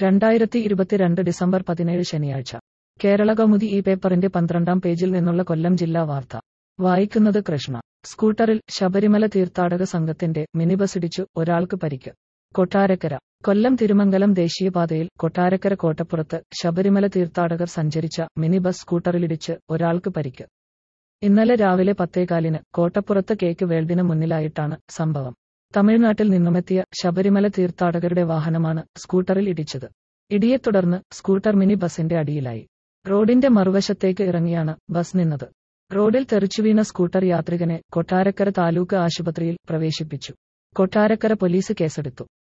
രണ്ടായിരത്തി ഇരുപത്തിരണ്ട് ഡിസംബർ പതിനേഴ് ശനിയാഴ്ച കേരള കൗമുദി ഈ പേപ്പറിന്റെ പന്ത്രണ്ടാം പേജിൽ നിന്നുള്ള കൊല്ലം ജില്ലാ വാർത്ത വായിക്കുന്നത് കൃഷ്ണ സ്കൂട്ടറിൽ ശബരിമല തീർത്ഥാടക സംഘത്തിന്റെ മിനി ബസ് ഇടിച്ചു ഒരാൾക്ക് പരിക്ക് കൊട്ടാരക്കര കൊല്ലം തിരുമംഗലം ദേശീയപാതയിൽ കൊട്ടാരക്കര കോട്ടപ്പുറത്ത് ശബരിമല തീർത്ഥാടകർ സഞ്ചരിച്ച മിനി ബസ് സ്കൂട്ടറിലിടിച്ച് ഒരാൾക്ക് പരിക്ക് ഇന്നലെ രാവിലെ പത്തേകാലിന് കോട്ടപ്പുറത്ത് കേക്ക് വേൾഡിന് മുന്നിലായിട്ടാണ് സംഭവം തമിഴ്നാട്ടിൽ നിന്നുമെത്തിയ ശബരിമല തീർത്ഥാടകരുടെ വാഹനമാണ് സ്കൂട്ടറിൽ ഇടിച്ചത് ഇടിയെ തുടർന്ന് സ്കൂട്ടർ മിനി ബസിന്റെ അടിയിലായി റോഡിന്റെ മറുവശത്തേക്ക് ഇറങ്ങിയാണ് ബസ് നിന്നത് റോഡിൽ തെറിച്ചുവീണ സ്കൂട്ടർ യാത്രികനെ കൊട്ടാരക്കര താലൂക്ക് ആശുപത്രിയിൽ പ്രവേശിപ്പിച്ചു കൊട്ടാരക്കര പോലീസ് കേസെടുത്തു